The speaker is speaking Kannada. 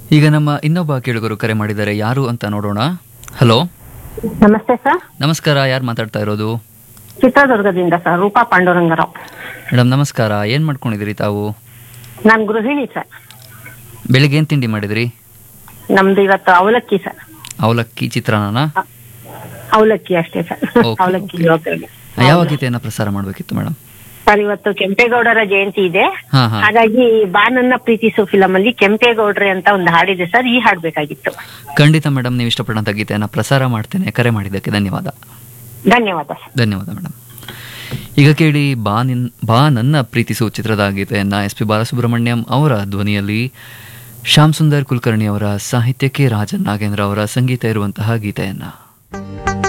ಈಗ ನಮ್ಮ ಇನ್ನೊಬ್ಬ ಕೇಳುಗರು ಕರೆ ಮಾಡಿದ್ದಾರೆ ಯಾರು ಅಂತ ನೋಡೋಣ ಹಲೋ ನಮಸ್ತೆ ಸರ್ ನಮಸ್ಕಾರ ಯಾರು ಮಾತಾಡ್ತಾ ಇರೋದು ಚಿತ್ರದುರ್ಗದಿಂದ ಸರ್ ರೂಪಾ ಪಾಂಡುರಂಗರಾವ್ ಮೇಡಮ್ ನಮಸ್ಕಾರ ಏನು ಮಾಡ್ಕೊಂಡಿದ್ದೀರಿ ತಾವು ನಾನು ಗೃಹಿಣಿ ಸರ್ ಬೆಳಿಗ್ಗೆ ಏನು ತಿಂಡಿ ಮಾಡಿದ್ರಿ ನಮ್ದು ಇವತ್ತು ಅವಲಕ್ಕಿ ಸರ್ ಅವಲಕ್ಕಿ ಚಿತ್ರಾನ್ನ ಅವಲಕ್ಕಿ ಅಷ್ಟೇ ಸರ್ Okay, ಅವಲಕ್ಕಿ okay. ಜೊತೆಗೆ. ಯಾವ ಗೀತೆಯನ್ನು ಪ್ರಸಾರ ಮಾಡಬೇಕಿತ್ತು ಮೇಡಮ್ ಸರ್ ಇವತ್ತು ಕೆಂಪೇಗೌಡರ ಜಯಂತಿ ಇದೆ ಹಾಂ ಹಾಂ ಹಾಗಾಗಿ ಬಾನನ್ನ ಪ್ರೀತಿಸು ಫಿಲಂ ಅಲ್ಲಿ ಕೆಂಪೇಗೌಡ್ರೆ ಅಂತ ಒಂದು ಹಾಡಿದೆ ಸರ್ ಈ ಹಾಡ್ಬೇಕಾಗಿತ್ತು ಖಂಡಿತ ಮೇಡಮ್ ನೀವು ಇಷ್ಟಪಟ್ಟಂಥ ಗೀತೆಯನ್ನು ಪ್ರಸಾರ ಮಾಡ್ತೇನೆ ಕರೆ ಮಾಡಿದ್ದಕ್ಕೆ ಧನ್ಯವಾದ ಧನ್ಯವಾದ ಸರ್ ಧನ್ಯವಾದ ಮೇಡಮ್ ಈಗ ಕೇಳಿ ಬಾ ನಿನ್ ಬಾ ನನ್ನ ಪ್ರೀತಿಸು ಚಿತ್ರದ ಗೀತೆಯನ್ನು ಎಸ್ ಪಿ ಬಾಲಸುಬ್ರಹ್ಮಣ್ಯಂ ಅವರ ಧ್ವನಿಯಲ್ಲಿ ಶ್ಯಾಮ್ ಸುಂದರ್ ಕುಲಕರ್ಣಿ ಅವರ ಸಾಹಿತ್ಯಕ್ಕೆ ರಾಜನ್ ನಾಗೇಂದ್ರ ಅವರ ಸಂಗೀತ ಇರುವಂತಹ ಗೀತೆಯನ್ನು